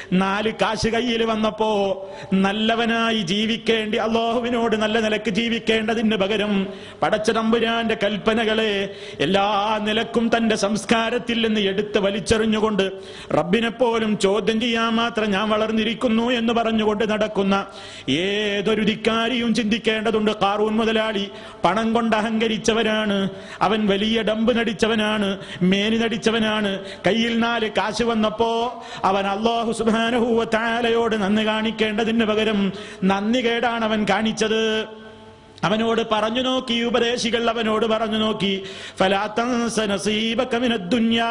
നാല് കാശ് കയ്യിൽ വന്നപ്പോ നല്ലവനായി ജീവിക്കേണ്ടി അള്ളാഹുവിനോട് നല്ല നിലക്ക് ജീവിക്കേണ്ടതിന് പകരം പടച്ച തമ്പുരാന്റെ കൽപ്പനകളെ എല്ലാ നിലക്കും തന്റെ സംസ്കാരത്തിൽ നിന്ന് എടുത്ത് വലിച്ചെറിഞ്ഞുകൊണ്ട് റബ്ബിനെ പോലും ചോദ്യം ചെയ്യാൻ മാത്രം ഞാൻ വളർന്നിരിക്കുന്നു എന്ന് പറഞ്ഞുകൊണ്ട് നടക്കുന്ന ഏതൊരു ധിക്കാരിയും ചിന്തിക്കേണ്ടതുണ്ട് കാറൂൻ മുതലാളി പണം കൊണ്ട് അഹങ്കരിച്ചവനാണ് അവൻ വലിയ ഡമ്പ് നടിച്ചവനാണ് മേനി നടിച്ചവനാണ് കയ്യിൽ നാല് കാശ് വന്നപ്പോ അവൻ അള്ളാഹു സുബാനഹൂവ താലയോട് നന്ദി കാണിക്കേണ്ടതിന് പകരം നന്ദി കേടാണ് അവൻ കാണിച്ചത് അവനോട് പറഞ്ഞു നോക്കി ഉപദേശികൾ അവനോട് പറഞ്ഞു നോക്കി ഫലാ തൻസ നസീബക മിനദ് ദുനിയാ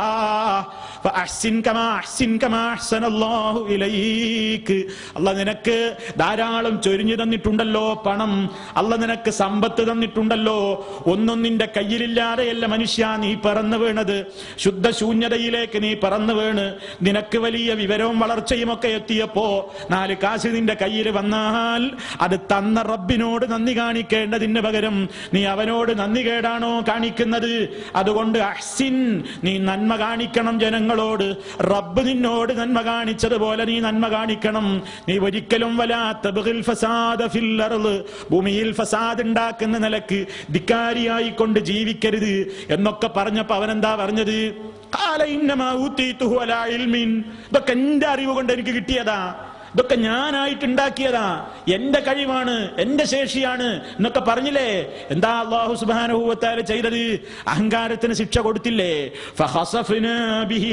ഫഅഹ്സിൻ കമാ അഹ്സിൻ കമാ അഹ്സനല്ലാഹു ഇലൈക് അല്ലാഹ് നിനക്ക് ധാരാളം ചൊരിഞ്ഞു തന്നിട്ടുണ്ടല്ലോ പണം അല്ലാഹ് നിനക്ക് സമ്പത്ത് തന്നിട്ടുണ്ടല്ലോ ഒന്നും നിന്റെ കയ്യിലില്ലാതെയല്ല മനുഷ്യ നീ പറന്നു വീണത് ശുദ്ധശൂന്യതയിലേക്ക് നീ പറന്നു വീണ് നിനക്ക് വലിയ വിവരവും വളർച്ചയും ഒക്കെ എത്തിയപ്പോ നാല് കാശ് നിന്റെ കയ്യിൽ വന്നാൽ അത് തന്ന റബ്ബിനോട് നന്ദി കാണിക്കേണ്ടതിന് പകരം നീ അവനോട് നന്ദി കേടാണോ കാണിക്കുന്നത് അതുകൊണ്ട് അഹ്സിൻ നീ നന്മ കാണിക്കണം ജനങ്ങളോട് റബ്ബ് നിന്നോട് നന്മ കാണിച്ചതുപോലെ നീ നന്മ കാണിക്കണം നീ ഒരിക്കലും വലാത്ത ഫസാദ ഫിൽ അർള് ഭൂമിയിൽ ഫസാദ് ഉണ്ടാക്കുന്ന നിലക്ക് ധിക്കാരിയായി കൊണ്ട് ജീവിക്കരുത് എന്നൊക്കെ പറഞ്ഞപ്പോ അവനെന്താ പറഞ്ഞത് "ഖാല ഇന്നമാ ഊതീതുഹു അലാ ഇൽമിൻ." ഇതൊക്കെ എന്റെ അറിവ് കൊണ്ട് എനിക്ക് കിട്ടിയതാ ഇതൊക്കെ ഞാനായിട്ട് ഉണ്ടാക്കിയതാ എന്റെ കഴിവാണ് എന്റെ ശേഷിയാണ് എന്നൊക്കെ പറഞ്ഞില്ലേ എന്താ അള്ളാഹു സുബാനുഭവത്താല് ചെയ്തത് അഹങ്കാരത്തിന് ശിക്ഷ കൊടുത്തില്ലേ ഫഖസഫ്നാ ബിഹി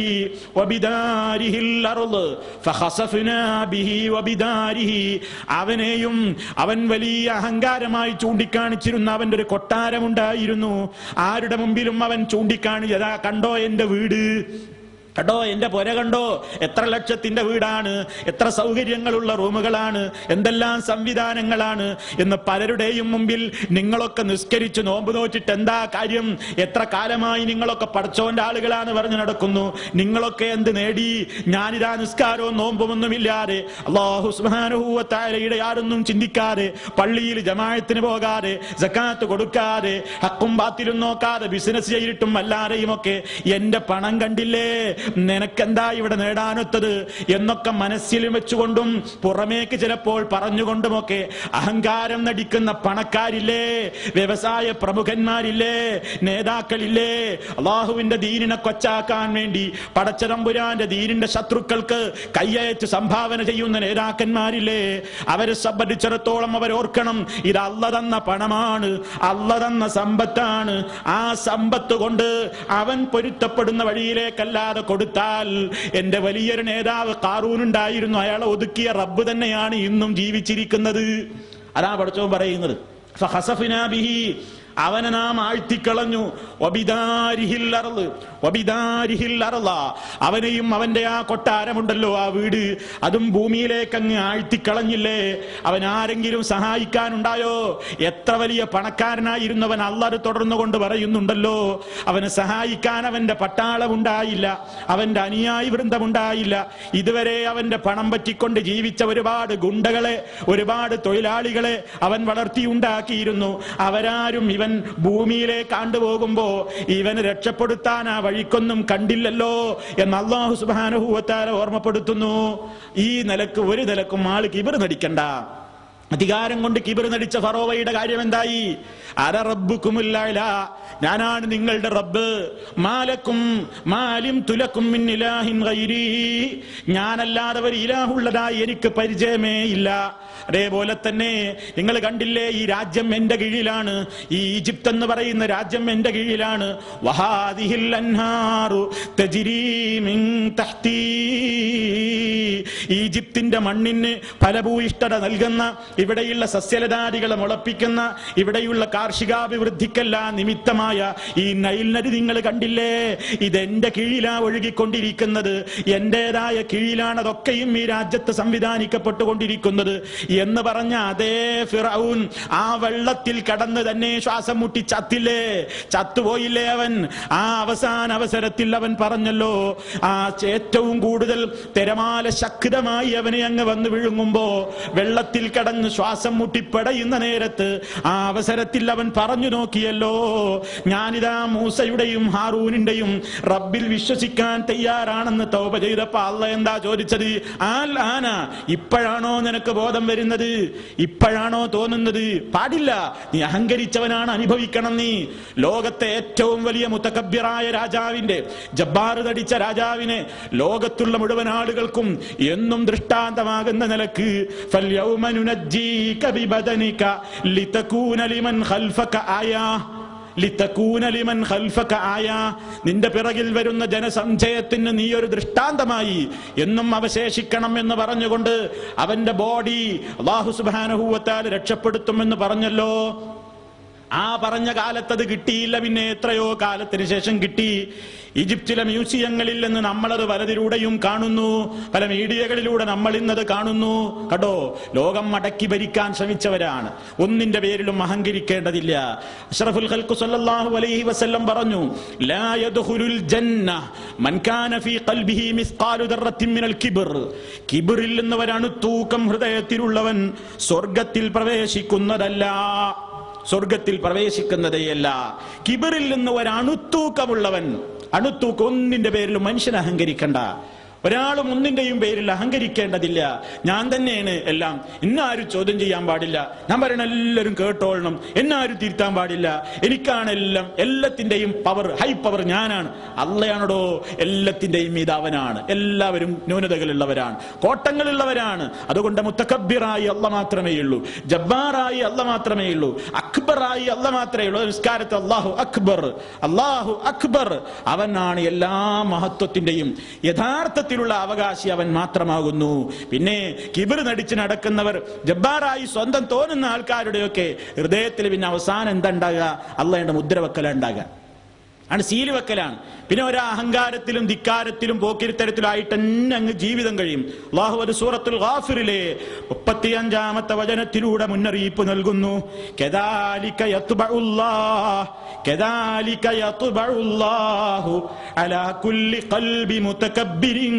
വബിദാരിഹിൽ അർള്. ഫഖസഫ്നാ ബിഹി വബിദാരിഹി. അവനെയും അവൻ വലിയ അഹങ്കാരമായി ചൂണ്ടിക്കാണിച്ചിരുന്ന അവന്റെ ഒരു കൊട്ടാരമുണ്ടായിരുന്നു ആരുടെ മുമ്പിലും അവൻ ചൂണ്ടിക്കാണിച്ചതാ കണ്ടോ എന്റെ വീട് കണ്ടോ എന്റെ പുര കണ്ടോ എത്ര ലക്ഷത്തിന്റെ വീടാണ് എത്ര സൗകര്യങ്ങളുള്ള റൂമുകളാണ് എന്തെല്ലാം സംവിധാനങ്ങളാണ് എന്ന് പലരുടെയും മുമ്പിൽ നിങ്ങളൊക്കെ നിസ്കരിച്ച് നോമ്പ് നോറ്റിട്ട് എന്താ കാര്യം എത്ര കാലമായി നിങ്ങളൊക്കെ പഠിച്ചോന്റെ ആളുകളാണ് പറഞ്ഞു നടക്കുന്നു നിങ്ങളൊക്കെ എന്ത് നേടി ഞാനിതാ നിസ്കാരവും നോമ്പുമൊന്നുമില്ലാതെ അള്ളാഹു സുബാനുഭൂവത്താരയുടെ ആരൊന്നും ചിന്തിക്കാതെ പള്ളിയിൽ ജമായത്തിന് പോകാതെ ജക്കാത്ത് കൊടുക്കാതെ ഹക്കും ബാത്തിലും നോക്കാതെ ബിസിനസ് ചെയ്തിട്ടും അല്ലാതെയും ഒക്കെ എന്റെ പണം കണ്ടില്ലേ നിനക്കെന്താ ഇവിടെ നേടാനൊത്തത് എന്നൊക്കെ മനസ്സിൽ വെച്ചുകൊണ്ടും പുറമേക്ക് ചിലപ്പോൾ പറഞ്ഞുകൊണ്ടുമൊക്കെ അഹങ്കാരം നടിക്കുന്ന പണക്കാരില്ലേ വ്യവസായ പ്രമുഖന്മാരില്ലേ നേതാക്കളില്ലേ അള്ളാഹുവിന്റെ ദീനിനെ കൊച്ചാക്കാൻ വേണ്ടി പടച്ചതമ്പുരാന്റെ ദീനിന്റെ ശത്രുക്കൾക്ക് കയ്യയച്ച് സംഭാവന ചെയ്യുന്ന നേതാക്കന്മാരില്ലേ അവരെ സംബന്ധിച്ചിടത്തോളം അവർ ഓർക്കണം ഇത് അല്ല തന്ന പണമാണ് അല്ല തന്ന സമ്പത്താണ് ആ സമ്പത്ത് കൊണ്ട് അവൻ പൊരുത്തപ്പെടുന്ന വഴിയിലേക്കല്ലാതെ കൊടുത്താൽ എന്റെ വലിയൊരു നേതാവ് കാറൂനുണ്ടായിരുന്നു അയാളെ ഒതുക്കിയ റബ്ബ് തന്നെയാണ് ഇന്നും ജീവിച്ചിരിക്കുന്നത് അതാ പഠിച്ചവൻ പറയുന്നത് ഫഖസഫ്നാ ബിഹി അവനെ നാം ആഴ്ത്തിക്കളഞ്ഞു വബിദാരിഹിൽ അർള്. വബിദാരിഹിൽ അർള. അവനെയും അവന്റെ ആ കൊട്ടാരമുണ്ടല്ലോ ആ വീട് അതും ഭൂമിയിലേക്ക് അങ്ങ് ആഴ്ത്തിക്കളഞ്ഞില്ലേ അവൻ ആരെങ്കിലും സഹായിക്കാനുണ്ടായോ എത്ര വലിയ പണക്കാരനായിരുന്നവൻ അള്ളത് തുടർന്നുകൊണ്ട് പറയുന്നുണ്ടല്ലോ അവനെ സഹായിക്കാൻ അവന്റെ പട്ടാളം ഉണ്ടായില്ല അവന്റെ അനുയായി വൃന്ദമുണ്ടായില്ല ഇതുവരെ അവന്റെ പണം പറ്റിക്കൊണ്ട് ജീവിച്ച ഒരുപാട് ഗുണ്ടകളെ ഒരുപാട് തൊഴിലാളികളെ അവൻ വളർത്തിയുണ്ടാക്കിയിരുന്നു അവരാരും ഇവൻ ഭൂമിയിലേക്ക് ആണ്ടുപോകുമ്പോ ഇവന് രക്ഷപ്പെടുത്താൻ ആ വഴിക്കൊന്നും കണ്ടില്ലല്ലോ എന്ന് അള്ളാഹു സുബാനുഭൂവത്താല ഓർമ്മപ്പെടുത്തുന്നു ഈ നിലക്ക് ഒരു നിലക്കും ആള് കിബിർ നടിക്കണ്ട അധികാരം കൊണ്ട് കിബിർ നടിച്ച ഫറോവയുടെ കാര്യം എന്തായി അര റബ്ബുക്കുമില്ല ഞാനാണ് നിങ്ങളുടെ റബ്ബ് മാലക്കും മാലിം തുലക്കും മിൻ ഇലാഹിൻ ഗൈരി ഞാനല്ലാതെ ഒരു ഇലാഹുള്ളതായി എനിക്ക് പരിചയമേ ഇല്ല അതേപോലെ തന്നെ നിങ്ങൾ കണ്ടില്ലേ ഈ രാജ്യം എന്റെ കീഴിലാണ് ഈ ഈജിപ്ത് എന്ന് പറയുന്ന രാജ്യം എന്റെ കീഴിലാണ് വഹാദിഹിൽ അൻഹാറു തജ്രീ മിൻ തഹ്തീ. ഈജിപ്തിന്റെ മണ്ണിന് ഫലഭൂയിഷ്ഠത നൽകുന്ന ഇവിടെയുള്ള സസ്യലതാദികളെ മുളപ്പിക്കുന്ന ഇവിടെയുള്ള കാർഷികാഭിവൃദ്ധിക്കെല്ലാം നിമിത്തമായ ഈ നൈൽ നദി നിങ്ങൾ കണ്ടില്ലേ ഇതെന്റെ കീഴിലാ ഒഴുകിക്കൊണ്ടിരിക്കുന്നത് എന്റേതായ കീഴിലാണ് അതൊക്കെയും ഈ രാജ്യത്ത് സംവിധാനിക്കപ്പെട്ടുകൊണ്ടിരിക്കുന്നത് എന്ന് പറഞ്ഞ അതേ ഫിറൌൻ ആ വെള്ളത്തിൽ കടന്ന് തന്നെ ശ്വാസം മുട്ടി ചത്തില്ലേ ചത്തുപോയില്ലേ അവൻ ആ അവസാന അവസരത്തിൽ അവൻ പറഞ്ഞല്ലോ ആ ഏറ്റവും കൂടുതൽ തിരമാല അശക്തമായി അവനെ അങ്ങ് വന്ന് വിഴുങ്ങുമ്പോ വെള്ളത്തിൽ കടന്ന് ശ്വാസം മുട്ടിപ്പടയുന്ന നേരത്ത് ആ അവസരത്തിൽ അവൻ പറഞ്ഞു നോക്കിയല്ലോ ഞാനിതാ മൂസയുടെയും ഹാറൂനിന്റെയും റബ്ബിൽ വിശ്വസിക്കാൻ തയ്യാറാണെന്ന് തൗപ ചെയ്തപ്പോ അല്ല എന്താ ചോദിച്ചത് ആൽ ആന ഇപ്പോഴാണോ നിനക്ക് ബോധം വരുന്നത് ഇപ്പോഴാണോ തോന്നുന്നത് പാടില്ല നീ അഹങ്കരിച്ചവനാണ് അനുഭവിക്കണം നീ ലോകത്തെ ഏറ്റവും വലിയ മുത്തക്കബ്യറായ രാജാവിന്റെ ജബ്ബാറ് തടിച്ച രാജാവിനെ ലോകത്തുള്ള മുഴുവൻ ആളുകൾക്കും എന്നും ദൃഷ്ടാന്തമാകുന്ന നിലക്ക് ഫൽയൗമ നുനജ്ജീക ബിബദനിക ലിതകൂന ലിമൻ ഖൽഫക ആയാ ലിതകൂന ലിമൻ ഖൽഫക ആയ നിന്റെ പിറകിൽ വരുന്ന ജനസഞ്ചയത്തിന് നീ ഒരു ദൃഷ്ടാന്തമായി എന്നും അവശേഷിക്കണം എന്ന് പറഞ്ഞുകൊണ്ട് അവന്റെ ബോഡി അള്ളാഹു സുബാനഹൂവത്താൽ രക്ഷപ്പെടുത്തുമെന്ന് പറഞ്ഞല്ലോ ആ പറഞ്ഞ കാലത്ത് അത് കിട്ടിയില്ല പിന്നെ എത്രയോ കാലത്തിന് ശേഷം കിട്ടി ഈജിപ്തിലെ മ്യൂസിയങ്ങളിൽ നിന്ന് നമ്മളത് പലതിലൂടെയും കാണുന്നു പല മീഡിയകളിലൂടെ നമ്മൾ ഇന്നത് കാണുന്നു കണ്ടോ ലോകം മടക്കി ഭരിക്കാൻ ശ്രമിച്ചവരാണ് ഒന്നിന്റെ പേരിലും അഹങ്കരിക്കേണ്ടതില്ല അഷ്റഫുൽ ഖൽഖു സല്ലല്ലാഹു അലൈഹി വസല്ലം പറഞ്ഞു ലാ യദ്ഖുലുൽ ജന്ന മൻ കാന ഫീ ഖൽബിഹി മിസ്ഖാലു ദർറത്തിൻ മിനൽ കിബ്ർ കിബ്റിൽ നിന്ന് ഒരണുത്തൂക്കം ഹൃദയത്തിലുള്ളവൻ സ്വർഗത്തിൽ പ്രവേശിക്കുന്നതല്ല സ്വർഗത്തിൽ പ്രവേശിക്കുന്നതേയല്ല കിബിറിൽ നിന്ന് ഒരു അണുത്തൂക്കമുള്ളവൻ അണുത്തൂക്കം ഒന്നിന്റെ പേരിലും മനുഷ്യൻ അഹങ്കരിക്കണ്ട ഒരാളും ഒന്നിന്റെയും പേരിൽ അഹങ്കരിക്കേണ്ടതില്ല ഞാൻ തന്നെയാണ് എല്ലാം ഇന്നാരും ചോദ്യം ചെയ്യാൻ പാടില്ല ഞാൻ പറയണ എല്ലാവരും കേട്ടോളണം എന്നാരും തിരുത്താൻ പാടില്ല എനിക്കാണ് എല്ലാം എല്ലാത്തിന്റെയും പവർ ഹൈ പവർ ഞാനാണ് അള്ളയാണടോ എല്ലാത്തിന്റെയും മീത് അവനാണ് എല്ലാവരും ന്യൂനതകളുള്ളവരാണ് കോട്ടങ്ങളുള്ളവരാണ് അതുകൊണ്ട് മുത്തക്കബിറായി അല്ല മാത്രമേ ഉള്ളൂ ജബ്ബാറായി അല്ല മാത്രമേ ഉള്ളൂ അക്ബറായി അല്ല മാത്രമേ ഉള്ളൂ നിസ്കാരത്ത് അള്ളാഹു അക്ബർ അള്ളാഹു അക്ബർ അവനാണ് എല്ലാ മഹത്വത്തിന്റെയും യഥാർത്ഥത്തിലുള്ള അവകാശി അവൻ മാത്രമാകുന്നു പിന്നെ കിബിർ നടിച്ച് നടക്കുന്നവർ ജബ്ബാറായി സ്വന്തം തോന്നുന്ന ആൾക്കാരുടെയൊക്കെ ഹൃദയത്തിൽ പിന്നെ അവസാനം എന്താ ഉണ്ടാകുക അള്ളയുടെ മുദ്രവെക്കല ഉണ്ടാകുക ആണ് സീല് വെക്കലാണ് പിന്നെ ഒരു അഹങ്കാരത്തിലും ധിക്കാരത്തിലും പോക്കിരിത്തരത്തിലായിട്ട് തന്നെ അങ്ങ് ജീവിതം കഴിയും അള്ളാഹു ഒരു സൂറത്തുൽ ഗാഫിറിലെ മുപ്പത്തിയഞ്ചാമത്തെ വചനത്തിലൂടെ മുന്നറിയിപ്പ് നൽകുന്നു കെദാലിക യത്ബഉല്ലാഹ് കെദാലിക യത്ബഉല്ലാഹു അലാ കുല്ലി ഖൽബി മുതകബ്ബിരിൻ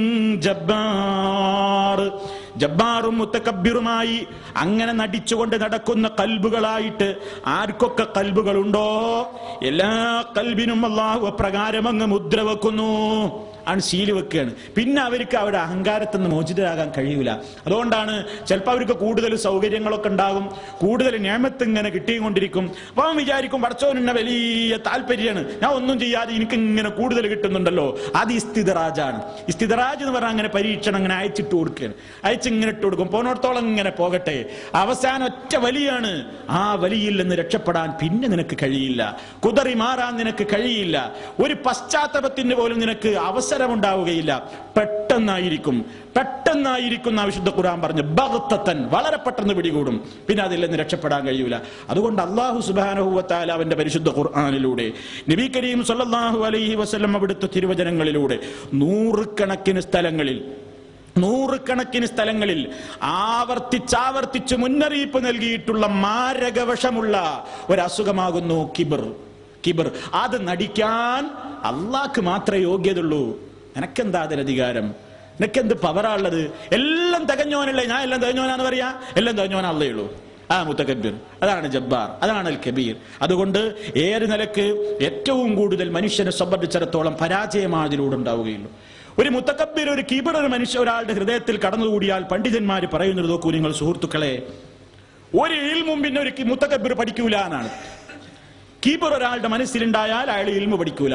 ജബ്ബാർ ജബ്ബാറും മുത്തക്കബിറുമായി അങ്ങനെ നടിച്ചുകൊണ്ട് നടക്കുന്ന കൽബുകളായിട്ട് ആർക്കൊക്കെ കൽബുകളുണ്ടോ എല്ലാ കൽബിനും അള്ളാഹു അപ്രകാരം അങ്ങ് മുദ്ര വെക്കുന്നു ആണ് ശീലി വെക്കുകയാണ് പിന്നെ അവർക്ക് അവരുടെ അഹങ്കാരത്തിൽ നിന്ന് മോചിതരാകാൻ കഴിയൂല അതുകൊണ്ടാണ് ചിലപ്പോൾ അവർക്ക് കൂടുതൽ സൗകര്യങ്ങളൊക്കെ ഉണ്ടാകും കൂടുതൽ ഞാമത്ത് ഇങ്ങനെ കിട്ടിക്കൊണ്ടിരിക്കും അപ്പൊ അവൻ വിചാരിക്കും പടച്ചോനെന്നെ വലിയ താല്പര്യമാണ് ഞാൻ ഒന്നും ചെയ്യാതെ എനിക്ക് ഇങ്ങനെ കൂടുതൽ കിട്ടുന്നുണ്ടല്ലോ അത് ഇസ്തിദറാജാണ് ഇസ്തിദറാജ് എന്ന് പറഞ്ഞാൽ അങ്ങനെ പരീക്ഷണം അങ്ങനെ അയച്ചിട്ട് കൊടുക്കുകയാണ് അയച്ച് ഇങ്ങനെ ഇട്ട് കൊടുക്കും പോണോടത്തോളം ഇങ്ങനെ പോകട്ടെ അവസാനം ഒറ്റ വലിയാണ് ആ വലിയിൽ നിന്ന് രക്ഷപ്പെടാൻ പിന്നെ നിനക്ക് കഴിയില്ല കുതറി മാറാൻ നിനക്ക് കഴിയില്ല ഒരു പശ്ചാത്തലത്തിന് പോലും നിനക്ക് അവസരമുണ്ടാവുകയില്ല പെട്ടെന്നായിരിക്കും പെട്ടെന്നായിരിക്കും ആ വിശുദ്ധ ഖുർആൻ പറഞ്ഞു ബഗ്തത്തൻ വളരെ പെട്ടെന്ന് പിടികൂടും പിന്നെ അതിൽ നിന്ന് രക്ഷപ്പെടാൻ കഴിയൂല അതുകൊണ്ട് അള്ളാഹു സുബാനഹുവത്താല അവന്റെ പരിശുദ്ധ ഖുർആാനിലൂടെ നബി കരീം സല്ലല്ലാഹു അലൈഹി വസല്ലം അവിടുത്തെ തിരുവചനങ്ങളിലൂടെ നൂറുകണക്കിന് സ്ഥലങ്ങളിൽ നൂറുകണക്കിന് സ്ഥലങ്ങളിൽ ആവർത്തിച്ചാവർത്തിച്ച് മുന്നറിയിപ്പ് നൽകിയിട്ടുള്ള മാരകവശമുള്ള ഒരു അസുഖമാകുന്നു കിബിർ കിബിർ അത് നടിക്കാൻ അള്ളാഹ്ക്ക് മാത്രമേ യോഗ്യതുള്ളൂ എനക്കെന്താ അതിലധികാരം നിനക്കെന്ത് പവറാ ഉള്ളത് എല്ലാം തികഞ്ഞോനല്ലേ ഞാൻ എല്ലാം തികഞ്ഞോനാന്ന് പറയാ എല്ലാം തികഞ്ഞോനല്ലേ ഉള്ളൂ ആ മുത്തക്കബീർ അതാണ് ജബ്ബാർ അതാണ് അൽ കബീർ അതുകൊണ്ട് ഏത് നിലക്ക് ഏറ്റവും കൂടുതൽ മനുഷ്യനെ സംബന്ധിച്ചിടത്തോളം പരാജയമാണ് അതിലൂടെ ഉണ്ടാവുകയുള്ളൂ ഒരു മുത്തക്കബീർ ഒരു കീബർ ഒരു മനുഷ്യ ഒരാളുടെ ഹൃദയത്തിൽ കടന്നുകൂടിയാൽ പണ്ഡിതന്മാർ പറയുന്നത് നോക്കൂ നിങ്ങൾ സുഹൃത്തുക്കളെ ഒരു ഇൽമും പിന്നെ ഒരു മുത്തക്കബീർ പഠിക്കൂല എന്നാണ് കീബർ ഒരാളുടെ മനസ്സിലുണ്ടായാൽ അയാൾ ഇൽമു പഠിക്കൂല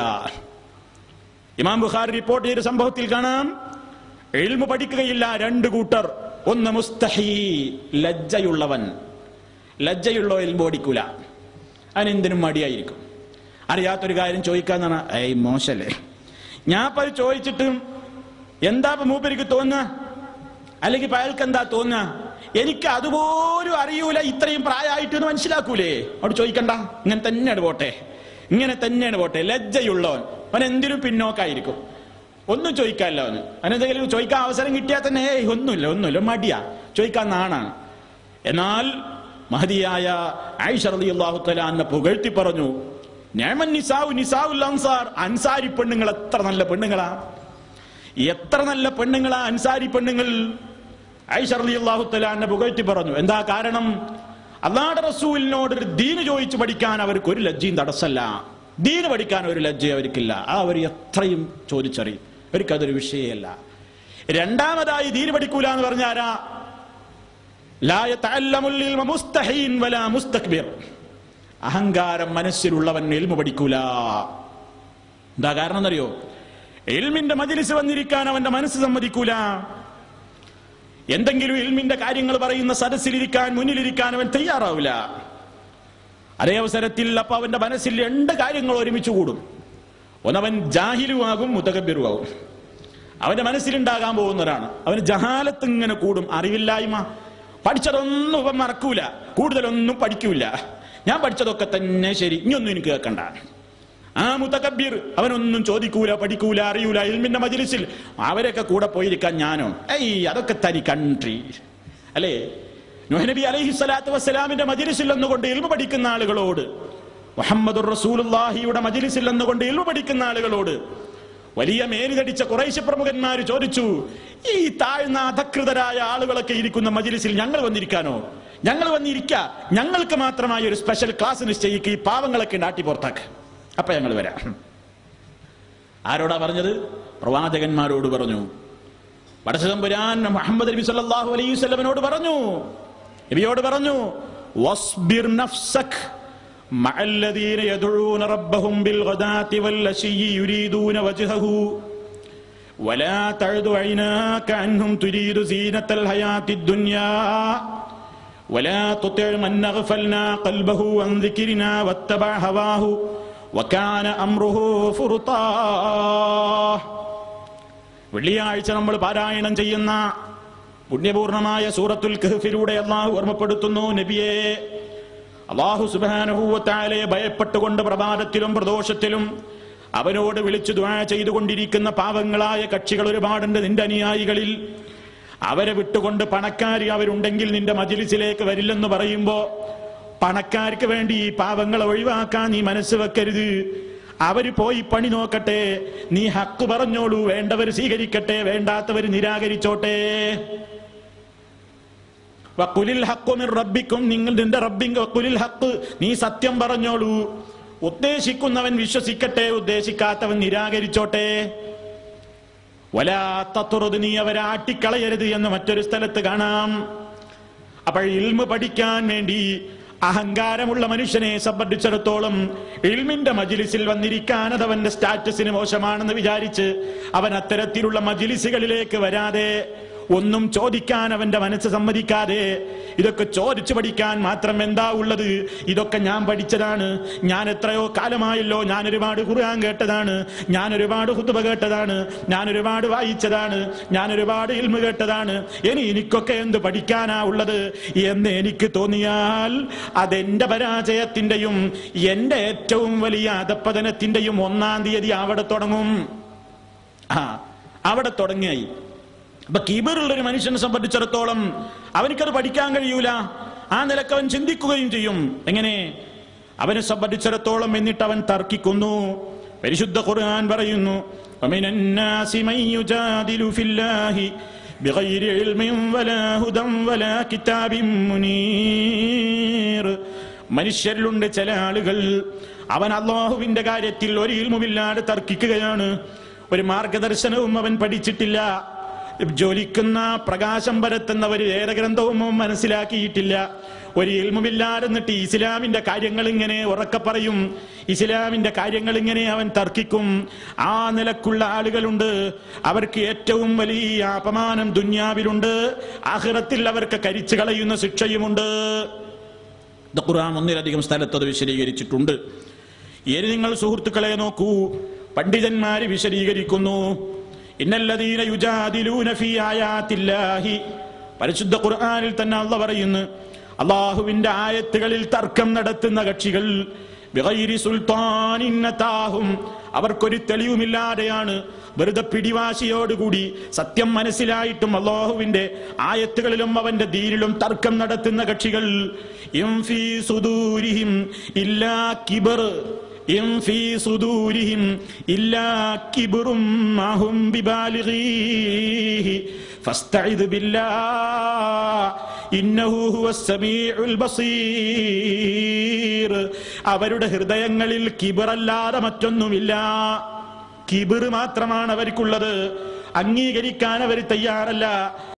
ഇമാം ബുഖാരി റിപ്പോർട്ട് ചെയ്ത സംഭവത്തിൽ കാണാം എൽമു പഠിക്കുകയില്ല രണ്ട് കൂട്ടർ ഒന്ന് മുസ്തഹി ലജ്ജയുള്ളവൻ ലജ്ജയുള്ള എൽമു പഠിക്കൂല അതിനെന്തിനും മടിയായിരിക്കും അറിയാത്തൊരു കാര്യം ചോദിക്കാന്നാണ് ഏയ് മോശല്ലേ ഞാൻ ഇപ്പൊ അത് ചോദിച്ചിട്ടും എന്താ ഇപ്പൊ മൂപ്പരിക്ക് തോന്നുക അല്ലെങ്കിൽ ഇപ്പൊ അയാൾക്ക് എന്താ തോന്നുക എനിക്ക് അതുപോലും അറിയൂല ഇത്രയും പ്രായമായിട്ട് എന്ന് മനസ്സിലാക്കൂലേ അവിടെ ചോദിക്കണ്ട ഇങ്ങനെ തന്നെയാണ് പോട്ടെ ഇങ്ങനെ തന്നെയാണ് പോട്ടെ ലജ്ജയുള്ളവൻ അവൻ എന്തിനും പിന്നോക്കായിരിക്കും ഒന്നും ചോദിക്കാനില്ല അവന് അവനെന്തെങ്കിലും ചോദിക്കാൻ അവസരം കിട്ടിയാൽ തന്നെ ഏയ് ഒന്നുമില്ല ഒന്നുമില്ല മടിയാ ചോദിക്കാൻ നാണാണ് എന്നാൽ മഹതിയായ ആയിഷ റളിയല്ലാഹു തആല അന്നെ പുകഴ്ത്തി പറഞ്ഞു ഞാമൻ നിസാഉ നിസാഉൽ അൻസാർ അൻസാരി പെണ്ണുങ്ങൾ എത്ര നല്ല പെണ്ണുങ്ങളാ എത്ര നല്ല പെണ്ണുങ്ങളാ അൻസാരി പെണ്ണുങ്ങൾ ഐഷർലി അള്ളാഹുത്തലാന്നെ പുകഴ്ത്തി പറഞ്ഞു എന്താ കാരണം അള്ളാഹുടെ റസൂലിനോട് ഒരു ദീന് ചോദിച്ചു പഠിക്കാൻ അവർക്ക് ഒരു ലജ്ജയും തടസ്സമല്ല ദീന് പഠിക്കാൻ ഒരു ലജ്ജ അവർക്കില്ല ആ അവർ എത്രയും ചോദിച്ചറിയും അവർക്കതൊരു വിഷയമല്ല രണ്ടാമതായി ദീന് പഠിക്കൂല എന്ന് പറഞ്ഞാരാ ലാ യതഅല്ലമുൽ ഇൽമ മുസ്തഹീൻ വലാ മുസ്തക്ബിർ അഹങ്കാരം മനസ്സിലുള്ളവൻ എൽമ പഠിക്കൂല എന്താ കാരണം എന്നറിയോ എൽമിന്റെ മജിലിസ് വന്നിരിക്കാൻ അവന്റെ മനസ്സ് സമ്മതിക്കൂല എന്തെങ്കിലും ഇൽമിന്റെ കാര്യങ്ങൾ പറയുന്ന സദസ്സിലിരിക്കാൻ മുന്നിലിരിക്കാൻ അവൻ തയ്യാറാവില്ല അതേ അവസരത്തിൽ അപ്പൊ അവന്റെ മനസ്സിൽ രണ്ട് കാര്യങ്ങൾ ഒരുമിച്ച് കൂടും ഒന്നവൻ ജാഹിലുമാകും മുതകബിറുമാകും അവന്റെ മനസ്സിലുണ്ടാകാൻ പോകുന്നവരാണ് അവന് ജഹാലത്ത് ഇങ്ങനെ കൂടും അറിവില്ലായ്മ പഠിച്ചതൊന്നും ഇവൻ മറക്കൂല കൂടുതലൊന്നും പഠിക്കൂല ഞാൻ പഠിച്ചതൊക്കെ തന്നെ ശരി ഇനിയൊന്നും എനിക്ക് കേൾക്കണ്ട ആ മുത്തക്കബീർ അവനൊന്നും ചോദിക്കൂല പഠിക്കൂല അറിയൂല ഇൽമിന്റെ മജിലിസിൽ അവരൊക്കെ കൂടെ പോയിരിക്കാൻ ഞാനോ ഏയ് അതൊക്കെ തനി കൺട്രി അല്ലേ നബി അലൈഹി സ്വലാത്തു വസ്സലാമിന്റെ മജിലിസിൽ എന്നുകൊണ്ട് ഇൽമ പഠിക്കുന്ന ആളുകളോട് മുഹമ്മദ് റസൂലുള്ളാഹിയുടെ മജിലിസിൽ എന്നുകൊണ്ട് ഇൽമ പഠിക്കുന്ന ആളുകളോട് വലിയ മേലുകടിച്ച കുറേശ്ശ പ്രമുഖന്മാർ ചോദിച്ചു ഈ താഴ്ന്ന അധകൃതരായ ആളുകളൊക്കെ ഇരിക്കുന്ന മജിലിസിൽ ഞങ്ങൾ വന്നിരിക്കാനോ ഞങ്ങൾ വന്നിരിക്ക ഞങ്ങൾക്ക് മാത്രമായി ഒരു സ്പെഷ്യൽ ക്ലാസ് നിശ്ചയിക്ക് ഈ പാവങ്ങളൊക്കെ നാട്ടി പുറത്താക്ക് അപ്പൊ ഞങ്ങൾ വരാം ആരോടാ പറഞ്ഞത് പ്രവാചകന്മാരോട് പറഞ്ഞു പടച്ചതമ്പുരാൻ മുഹമ്മദ് നബി സല്ലല്ലാഹു അലൈഹി വസല്ലമയോട് പറഞ്ഞു നബിയോട് പറഞ്ഞു വസ്ബിർ നഫ്സക് مع الذين يدعون ربهم بالغداة والعشي يريدون وجهه ولا تعد عيناك عنهم تريد زينة الحياة الدنيا ولا تطع من أغفلنا قلبه عن ذكرنا واتبع هواه وكان أمره فرطا വെള്ളിയാഴ്ച നമ്മൾ പാരായണം ചെയ്യുന്ന പുണ്യപൂർണമായ സൂറത്തുൽ കഹഫിലൂടെ അള്ളാഹു ഓർമ്മപ്പെടുത്തുന്നു നബിയെ അള്ളാഹു സുബാനുഭൂവത്താലെ ഭയപ്പെട്ടുകൊണ്ട് പ്രഭാതത്തിലും പ്രദോഷത്തിലും അവനോട് വിളിച്ചു ദ്വാ ചെയ്തുകൊണ്ടിരിക്കുന്ന പാവങ്ങളായ കക്ഷികൾ ഒരുപാടുണ്ട് നിന്റെ അനുയായികളിൽ അവരെ വിട്ടുകൊണ്ട് പണക്കാരി അവരുണ്ടെങ്കിൽ നിന്റെ മജിലിസിലേക്ക് വരില്ലെന്ന് പറയുമ്പോ പണക്കാർക്ക് വേണ്ടി ഈ പാവങ്ങളെ ഒഴിവാക്കാൻ നീ മനസ്സ് വെക്കരുത് അവര് പോയി പണി നോക്കട്ടെ നീ ഹക്ക് പറഞ്ഞോളൂ വേണ്ടവർ സ്വീകരിക്കട്ടെ വേണ്ടാത്തവർ നിരാകരിച്ചോട്ടെ വക്കുലിൽ ഹക്കു മിർ റബ്ബിക്കും നിങ്ങൾ നിന്റെ റബ്ബിങ് വക്കുലിൽ ഹക്ക് നീ സത്യം പറഞ്ഞോളൂ ഉദ്ദേശിക്കുന്നവൻ വിശ്വസിക്കട്ടെ ഉദ്ദേശിക്കാത്തവൻ നിരാകരിച്ചോട്ടെ വലാത്തത്തുറത് നീ അവരെ ആട്ടിക്കളയരുത് എന്ന് മറ്റൊരു സ്ഥലത്ത് കാണാം അപ്പോൾ ഇൽമ പഠിക്കാൻ വേണ്ടി അഹങ്കാരമുള്ള മനുഷ്യനെ സംബന്ധിച്ചിടത്തോളം ഇൽമിന്റെ മജിലിസിൽ വന്നിരിക്കാൻ അത് അവന്റെ സ്റ്റാറ്റസിന് മോശമാണെന്ന് വിചാരിച്ച് അവൻ അത്തരത്തിലുള്ള മജിലിസുകളിലേക്ക് വരാതെ ഒന്നും ചോദിക്കാൻ അവന്റെ മനസ്സ് സമ്മതിക്കാതെ ഇതൊക്കെ ചോദിച്ചു പഠിക്കാൻ മാത്രം എന്താ ഉള്ളത് ഇതൊക്കെ ഞാൻ പഠിച്ചതാണ് ഞാൻ എത്രയോ കാലമായല്ലോ ഞാൻ ഒരുപാട് ഖുർആൻ കേട്ടതാണ് ഞാൻ ഒരുപാട് ഹുത്തുബ കേട്ടതാണ് ഞാൻ ഒരുപാട് വായിച്ചതാണ് ഞാൻ ഒരുപാട് ഇൽമ കേട്ടതാണ് ഇനി എനിക്കൊക്കെ എന്ത് പഠിക്കാനാ ഉള്ളത് എന്ന് എനിക്ക് തോന്നിയാൽ അതെന്റെ പരാജയത്തിന്റെയും എന്റെ ഏറ്റവും വലിയ അധപ്പതനത്തിന്റെയും ഒന്നാം തീയതി അവിടെ തുടങ്ങും ആ അവിടെ തുടങ്ങിയായി അപ്പൊ കീബറുള്ള ഒരു മനുഷ്യനെ സംബന്ധിച്ചിടത്തോളം അവനിക്കത് പഠിക്കാൻ കഴിയൂല ആ നിലക്ക് അവൻ ചിന്തിക്കുകയും ചെയ്യും എങ്ങനെ അവനെ സംബന്ധിച്ചിടത്തോളം എന്നിട്ട് അവൻ തർക്കിക്കുന്നു പരിശുദ്ധ ഖുർആൻ പറയുന്നു ومن الناس من يجادل في الله بغير علم ولا هدى ولا كتاب منير മനുഷ്യരിലുണ്ട് ചില ആളുകൾ അവൻ അള്ളാഹുവിന്റെ കാര്യത്തിൽ ഒരു ഇൽമുമില്ലാതെ തർക്കിക്കുകയാണ് ഒരു മാർഗദർശനവും അവൻ പഠിച്ചിട്ടില്ല ജ്വലിക്കുന്ന പ്രകാശം പരത്തുന്ന ഒരു വേദഗ്രന്ഥവും അവൻ മനസ്സിലാക്കിയിട്ടില്ല ഒരു ഇൽമുമില്ലാതെന്നിട്ട് ഇസ്ലാമിന്റെ കാര്യങ്ങൾ ഇങ്ങനെ ഉറക്കെ പറയും ഇസ്ലാമിന്റെ കാര്യങ്ങൾ ഇങ്ങനെ അവൻ തർക്കിക്കും ആ നിലക്കുള്ള ആളുകളുണ്ട് അവർക്ക് ഏറ്റവും വലിയ അപമാനം ദുന്യാവിലുണ്ട് ആഹ്റത്തിൽ അവർക്ക് കരിച്ചു കളയുന്ന ശിക്ഷയുമുണ്ട് ഇത് ഖുർആൻ ഒന്നിലധികം സ്ഥലത്ത് അത് വിശദീകരിച്ചിട്ടുണ്ട് ഇനി നിങ്ങൾ സുഹൃത്തുക്കളെ നോക്കൂ പണ്ഡിതന്മാര് വിശദീകരിക്കുന്നു ഇന്നല്ലദീന യുജാദിലൂന ഫീ ആയാത്തില്ലാഹി പരിശുദ്ധ ഖുർആനിൽ തന്നെ അള്ള പറയുന്നു അള്ളാഹുവിന്റെ ആയത്തുകളിൽ തർക്കം നടത്തുന്ന കക്ഷികൾ ബിഗൈരി സുൽത്താനിൻ അതാഹും അവർക്കൊരു തെളിവുമില്ലാതെയാണ് വെറുതെ പിടിവാശിയോടുകൂടി സത്യം മനസ്സിലായിട്ടും അള്ളാഹുവിന്റെ ആയത്തുകളിലും അവന്റെ ദീനിലും തർക്കം നടത്തുന്ന കക്ഷികൾ ഇം ഫീ സുദൂരിഹിം ഇല്ലാ കിബർ ഇൻ ഫീ സുദൂരിഹിം ഇല്ലാ കിബ്റും മാ ഹും ബിബാലിഗീഹി ഫസ്തഇദ് ബില്ലാഹ് ഇന്നഹു ഹുവസ് സമീഉൽ ബസീർ അവരുടെ ഹൃദയങ്ങളിൽ കിബറല്ലാതെ മറ്റൊന്നുമില്ല കിബിർ മാത്രമാണ് അവർക്കുള്ളത് അംഗീകരിക്കാൻ അവർ തയ്യാറല്ല